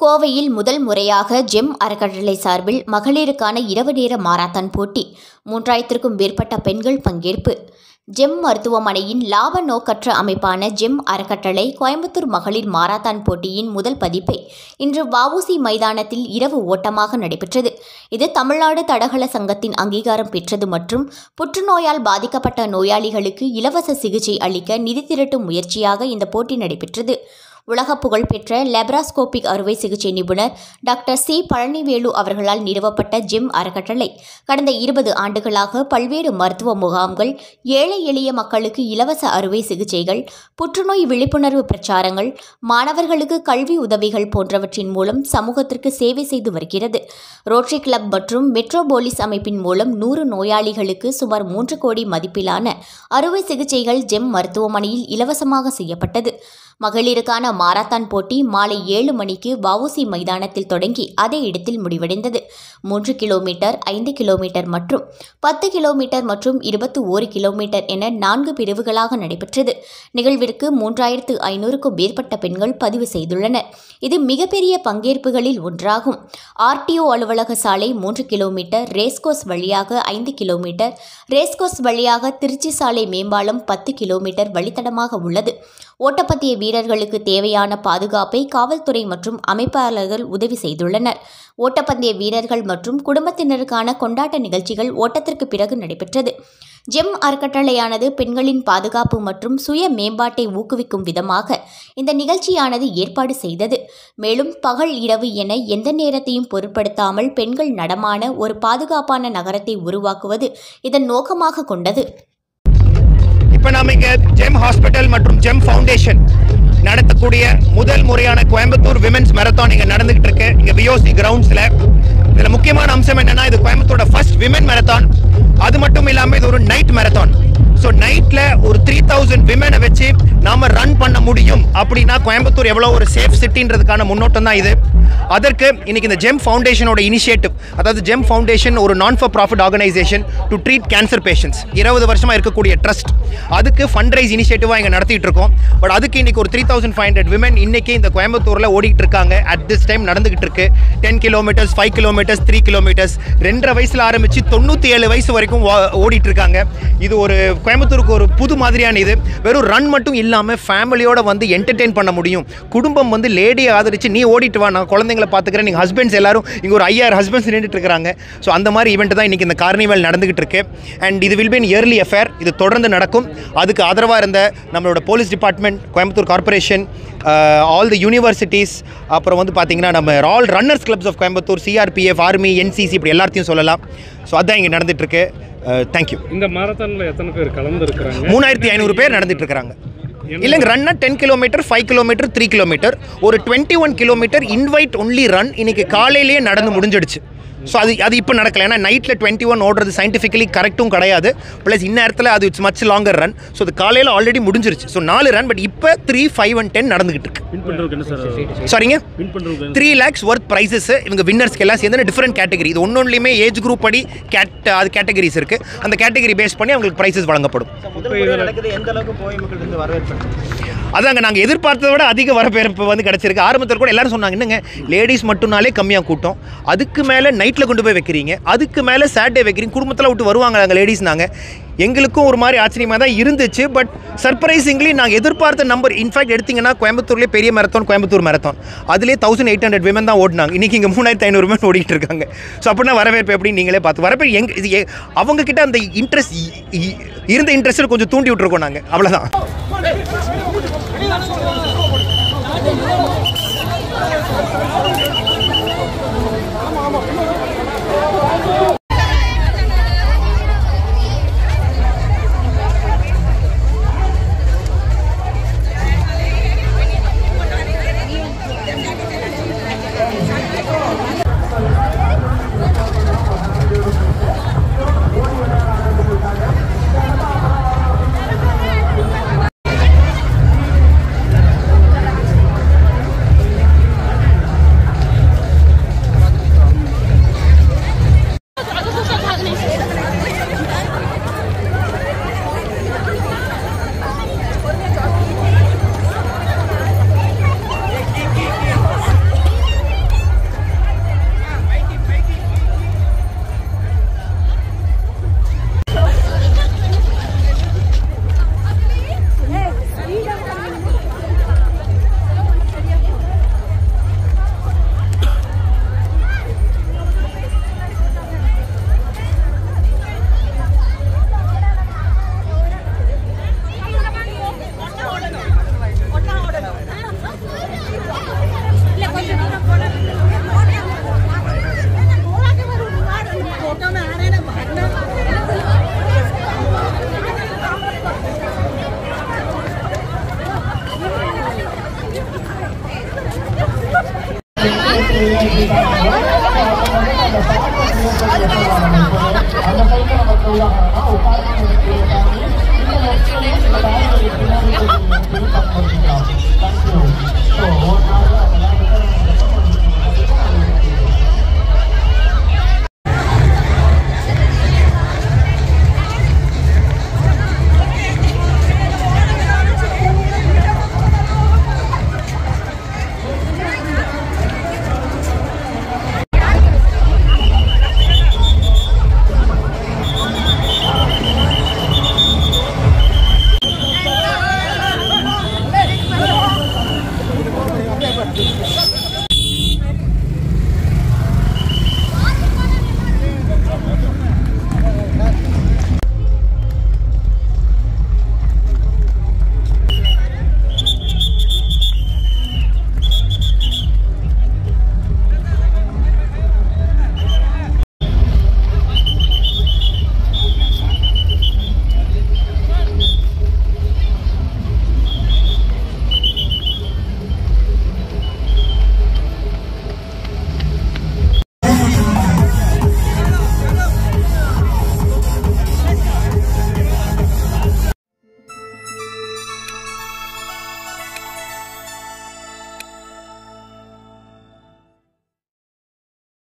கோவையில் முதல் முறையாக ஜெம் அறக்கட்டளை சார்பில் மகளிருக்கான இரவு நேர மாரத்தான் போட்டி மூன்றாயிரத்திற்கும் மேற்பட்ட பெண்கள் பங்கேற்பு ஜெம் மருத்துவமனையின் லாப நோக்கற்ற அமைப்பான ஜெம் அறக்கட்டளை கோயம்புத்தூர் மகளிர் மாரத்தான் போட்டியின் முதல் பதிப்பை இன்று வஉசி மைதானத்தில் இரவு ஓட்டமாக நடைபெற்றது இது தமிழ்நாடு தடகள சங்கத்தின் அங்கீகாரம் பெற்றது மற்றும் புற்றுநோயால் பாதிக்கப்பட்ட நோயாளிகளுக்கு இலவச சிகிச்சை அளிக்க நிதி திரட்டும் முயற்சியாக இந்த போட்டி நடைபெற்றது உலக புகழ்பெற்ற லெப்ராஸ்கோபிக் அறுவை சிகிச்சை நிபுணர் டாக்டர் சி பழனிவேலு அவர்களால் நிறுவப்பட்ட ஜிம் அறக்கட்டளை கடந்த இருபது ஆண்டுகளாக பல்வேறு மருத்துவ முகாம்கள் ஏழை எளிய மக்களுக்கு இலவச அறுவை சிகிச்சைகள் புற்றுநோய் விழிப்புணர்வு பிரச்சாரங்கள் மாணவர்களுக்கு கல்வி உதவிகள் போன்றவற்றின் மூலம் சமூகத்திற்கு சேவை செய்து வருகிறது ரோட்டரி கிளப் மற்றும் மெட்ரோபோலிஸ் அமைப்பின் மூலம் நூறு நோயாளிகளுக்கு சுமார் மூன்று கோடி மதிப்பிலான அறுவை சிகிச்சைகள் ஜெம் மருத்துவமனையில் இலவசமாக செய்யப்பட்டது மகளிருக்கான மாரத்தான் போட்டி மாலை ஏழு மணிக்கு வஉசி மைதானத்தில் தொடங்கி அதே இடத்தில் முடிவடைந்தது மூன்று கிலோமீட்டர் ஐந்து கிலோமீட்டர் மற்றும் பத்து கிலோமீட்டர் மற்றும் இருபத்தி ஓரு கிலோமீட்டர் என நான்கு பிரிவுகளாக நடைபெற்றது நிகழ்விற்கு மூன்றாயிரத்து ஐநூறுக்கும் மேற்பட்ட பெண்கள் பதிவு செய்துள்ளனர் இது மிகப்பெரிய பங்கேற்புகளில் ஒன்றாகும் ஆர்டிஓ அலுவலக சாலை மூன்று கிலோமீட்டர் ரேஸ்கோஸ் வழியாக ஐந்து கிலோமீட்டர் ரேஸ்கோஸ் வழியாக திருச்சி சாலை மேம்பாலம் பத்து கிலோமீட்டர் வழித்தடமாக உள்ளது ஓட்டப்பந்தய வீரர்களுக்கு தேவையான பாதுகாப்பை காவல்துறை மற்றும் அமைப்பாளர்கள் உதவி செய்துள்ளனர் ஓட்டப்பந்தய வீரர்கள் மற்றும் குடும்பத்தினருக்கான கொண்டாட்ட நிகழ்ச்சிகள் ஓட்டத்திற்கு பிறகு நடைபெற்றது ஜெம் அறக்கட்டளையானது பெண்களின் பாதுகாப்பு மற்றும் சுய மேம்பாட்டை ஊக்குவிக்கும் விதமாக இந்த நிகழ்ச்சியானது ஏற்பாடு செய்தது மேலும் பகல் இரவு என எந்த நேரத்தையும் பொருட்படுத்தாமல் பெண்கள் நடமான ஒரு பாதுகாப்பான நகரத்தை உருவாக்குவது இதன் நோக்கமாக கொண்டது இப்போ நாம இங்க ஜெம் ஹாஸ்பிட்டல் மற்றும் ஜெம் ஃபவுண்டேஷன் நடத்தக்கூடிய முதல் முறையான கோயம்புத்தூர் விமென்ஸ் மேரத்தான் இங்க நடந்துகிட்டு இருக்கு இங்க விஓசி கிரவுண்ட்ஸ்ல இதுல முக்கியமான அம்சம் என்னன்னா இது கோயம்புத்தூரோட ஃபர்ஸ்ட் விமென் மேரத்தான் அது மட்டும் இல்லாம இது ஒரு நைட் மேரத்தான் ஸோ நைட்ல ஒரு த்ரீ தௌசண்ட் விமனை வச்சு நாம ரன் பண்ண முடியும் அப்படின்னா கோயம்புத்தூர் எவ்வளோ ஒரு சேஃப் சிட்டின்றதுக்கான முன்னோட்டம் தான் இது அதற்கு இன்னைக்கு இந்த ஜெம் ஃபவுண்டேஷனோட இனிஷியேட்டிவ் அதாவது ஜெம் ஃபவுண்டேஷன் ஒரு non for profit organisation to treat cancer patients இருபது வருஷமா இருக்கக்கூடிய ட்ரஸ்ட் அதுக்கு ஃபண்ட் ரைஸ் இனிஷியேட்டிவாக இங்கே நடத்திட்டு இருக்கோம் பட் அதுக்கு இன்னைக்கு ஒரு three thousand five hundred women இன்னைக்கு இந்த கோயம்புத்தூரில் ஓடிட்டு இருக்காங்க அட் திஸ் டைம் நடந்துகிட்டு இருக்கு ten kilometres five kilometres three kilometres ரெண்டரை வயசுல ஆரம்பிச்சு தொண்ணூற்றி ஏழு வயசு வரைக்கும் வா- ஓடிட்டு இருக்காங்க இது ஒரு கோயம்புத்தூருக்கு ஒரு புது மாதிரியான இது வெறும் ரன் மட்டும் இல்லாமல் ஃபேமிலியோட வந்து என்டர்டெயின் பண்ண முடியும் குடும்பம் வந்து லேடியை ஆதரிச்சு நீ ஓடிட்டு வா நான் குழந்தைங்களை பார்த்துக்கிறேன் நீங்கள் ஹஸ்பண்ட்ஸ் எல்லாரும் இங்கே ஒரு ஐயாயிரம் ஹஸ்பண்ட்ஸ் நின்றுட்டு இருக்காங்க ஸோ அந்த மாதிரி ஈவெண்ட் தான் இன்றைக்கி இந்த கார்னிவல் நடந்துகிட்டு இருக்கு அண்ட் இது வில் பி இயர்லி அஃபேர் இது தொடர்ந்து நடக்கும் அதுக்கு ஆதரவாக இருந்த நம்மளோட police department Coimbatore corporation all the universities அப்புறம் வந்து பார்த்தீங்கன்னா நம்ம all runners clubs of Coimbatore CRPF army NCC இப்படி எல்லாத்தையும் சொல்லலாம் ஸோ அதான் இங்கே நடந்துட்டுருக்கு தேங்க்யூ இந்த மாரத்தான்ல எத்தனை பேர் கலந்துருக்கிறாங்க மூணாயிரத்தி ஐநூறு பேர் நடந்துட்டு இருக்கிறாங்க இல்லைங்க ரன்னா ten kilometre five kilometre three kilometre ஒரு twenty one kilometre invite only run இன்னைக்கு காலையிலேயே நடந்து முடிஞ்சிடுச்சு ஸோ அது அது இப்போ நடக்கல ஏன்னா நைட்டில் டுவெண்ட்டி ஒன் ஓடுறது சயின்டிஃபிக்கலி கரெக்டும் கிடையாது ப்ளஸ் இந்நேரத்தில் அது it's much longer run so அது காலையில் ஆல்ரெடி முடிஞ்சிருச்சு ஸோ நாலு ரன் பட் இப்போ த்ரீ ஃபைவ் அண்ட் டென் நடந்துகிட்டு இருக்கு வின் பண்றதுக்கு என்ன சார் சாரிங்க வின் பண்றதுக்கு த்ரீ லேக்ஸ் ஒர்த் ப்ரைஸஸ் இவங்க வின்னர்ஸ்க்கு எல்லாம் சேர்ந்து டிஃப்ரெண்ட் கேட்டகரி இது ஒன்னொன்றுலையுமே ஏஜ் குரூப் படி கேட் அது கேட்டகரிஸ் இருக்குது அந்த கேட்டகரி பேஸ் பண்ணி அவங்களுக்கு ப்ரைஸஸ் வழங்கப்படும் முதல் முறையா நடக்குது எந்த அளவுக்கு போய் மக்கள் இருந்து வரவேற்பு அதாங்க நாங்கள் எதிர்பார்த்ததை விட அதிக வரவேற்பு வந்து கிடச்சிருக்கு ஆரம்பத்தில் கூட எல்லாரும் சொன்னாங்க என்னங்க லேடிஸ் மட்டும்னாலே கம்மியாக கூட்டம் அதுக்கு மேலே நைட்டில் கொண்டு போய் வைக்கிறீங்க அதுக்கு மேலே சாட்டர்டே வைக்கிறீங்க குடும்பத்தில் விட்டு வருவாங்க நாங்கள் லேடிஸ் நாங்கள் எங்களுக்கும் ஒரு மாதிரி ஆச்சரியமாக தான் இருந்துச்சு பட் சர்ப்ரைசிங்லி நாங்கள் எதிர்பார்த்த நம்பர் இன்ஃபேக்ட் எடுத்தீங்கன்னா கோயம்புத்தூர்லேயே பெரிய மேரத்தான் கோயம்புத்தூர் மேரத்தான் அதுலேயே தௌசண்ட் எயிட் ஹண்ட்ரட் விமன் தான் ஓடினாங்க இன்றைக்கி இங்கே மூணாயிரத்தி ஐநூறு விமன் ஓடிட்டு இருக்காங்க ஸோ அப்படின்னா வரவேற்பு எப்படி நீங்களே பார்த்து வரவேற்பு எங்க இது எ- அவங்க கிட்ட அந்த இன்ட்ரெஸ்ட் இருந்த இன்ட்ரெஸ்ட்டில் கொஞ்சம் தூண்டி விட்டுருக்கோம் நாங்கள் அவ்வளோதான் அந்த